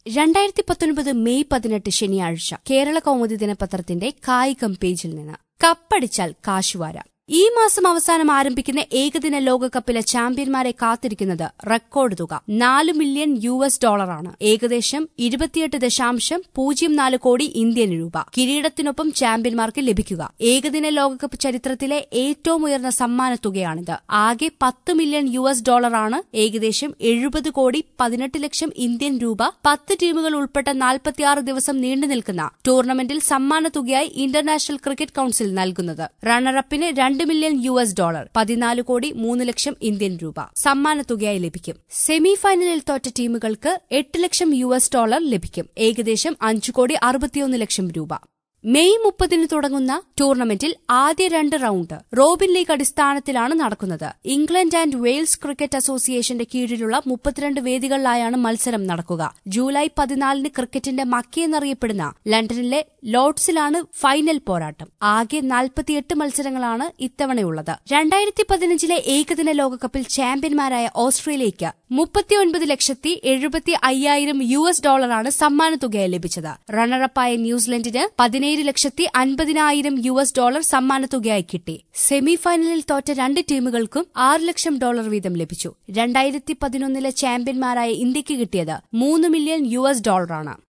രണ്ടായിരത്തി പത്തൊൻപത് മെയ് പതിനെട്ട് ശനിയാഴ്ച കേരള കൗമുദി ദിനപത്രത്തിന്റെ കായികം പേജിൽ നിന്ന് കപ്പടിച്ചാൽ കാശുവാര ഈ മാസം അവസാനം ആരംഭിക്കുന്ന ഏകദിന ലോകകപ്പിലെ ചാമ്പ്യന്മാരെ കാത്തിരിക്കുന്നത് റെക്കോർഡ് തുക നാല് മില്യൺ യു എസ് ഡോളറാണ് ഏകദേശം ഇരുപത്തിയെട്ട് ദശാംശം പൂജ്യം നാല് കോടി ഇന്ത്യൻ രൂപ കിരീടത്തിനൊപ്പം ചാമ്പ്യന്മാർക്ക് ലഭിക്കുക ഏകദിന ലോകകപ്പ് ചരിത്രത്തിലെ ഏറ്റവും ഉയർന്ന സമ്മാന തുകയാണിത് ആകെ പത്ത് മില്യൺ യു എസ് ഡോളറാണ് ഏകദേശം എഴുപത് കോടി പതിനെട്ട് ലക്ഷം ഇന്ത്യൻ രൂപ പത്ത് ടീമുകൾ ഉൾപ്പെട്ട നാൽപ്പത്തിയാറ് ദിവസം നീണ്ടു നിൽക്കുന്ന ടൂർണമെന്റിൽ സമ്മാന തുകയായി ഇന്റർനാഷണൽ ക്രിക്കറ്റ് കൌൺസിൽ നൽകുന്നത് റണ്ണറപ്പിന് രണ്ട് മില്യൺ യു എസ് ഡോളർ പതിനാല് കോടി മൂന്ന് ലക്ഷം ഇന്ത്യൻ രൂപ സമ്മാന തുകയായി ലഭിക്കും സെമി ഫൈനലിൽ തോറ്റ ടീമുകൾക്ക് എട്ട് ലക്ഷം യു എസ് ഡോളർ ലഭിക്കും ഏകദേശം അഞ്ചു കോടി അറുപത്തിയൊന്ന് ലക്ഷം രൂപ മെയ് മുപ്പതിന് തുടങ്ങുന്ന ടൂർണമെന്റിൽ ആദ്യ രണ്ട് റൌണ്ട് റോബിൻ ലീഗ് അടിസ്ഥാനത്തിലാണ് നടക്കുന്നത് ഇംഗ്ലണ്ട് ആൻഡ് വെയിൽസ് ക്രിക്കറ്റ് അസോസിയേഷന്റെ കീഴിലുള്ള മുപ്പത്തിരണ്ട് വേദികളിലായാണ് മത്സരം നടക്കുക ജൂലൈ പതിനാലിന് ക്രിക്കറ്റിന്റെ മക്കി എന്നറിയപ്പെടുന്ന ലണ്ടനിലെ ലോർഡ്സിലാണ് ഫൈനൽ പോരാട്ടം ആകെ നാൽപ്പത്തിയെട്ട് മത്സരങ്ങളാണ് ഇത്തവണയുള്ളത് രണ്ടായിരത്തി പതിനഞ്ചിലെ ഏകദിന ലോകകപ്പിൽ ചാമ്പ്യന്മാരായ ഓസ്ട്രേലിയയ്ക്ക് മുപ്പത്തിയൊൻപത് ലക്ഷത്തി എഴുപത്തി അയ്യായിരം യു എസ് ഡോളറാണ് സമ്മാന തുകയായി ലഭിച്ചത് റണ്ണറപ്പായ ന്യൂസിലൻഡിന് പതിനേഴ് ലക്ഷത്തി അൻപതിനായിരം യു എസ് ഡോളർ സമ്മാന തുകയായി കിട്ടി സെമിഫൈനലിൽ തോറ്റ രണ്ട് ടീമുകൾക്കും ആറ് ലക്ഷം ഡോളർ വീതം ലഭിച്ചു രണ്ടായിരത്തി പതിനൊന്നിലെ ചാമ്പ്യന്മാരായ ഇന്ത്യയ്ക്ക് കിട്ടിയത് മൂന്ന് മില്യൺ യു എസ് ഡോളറാണ്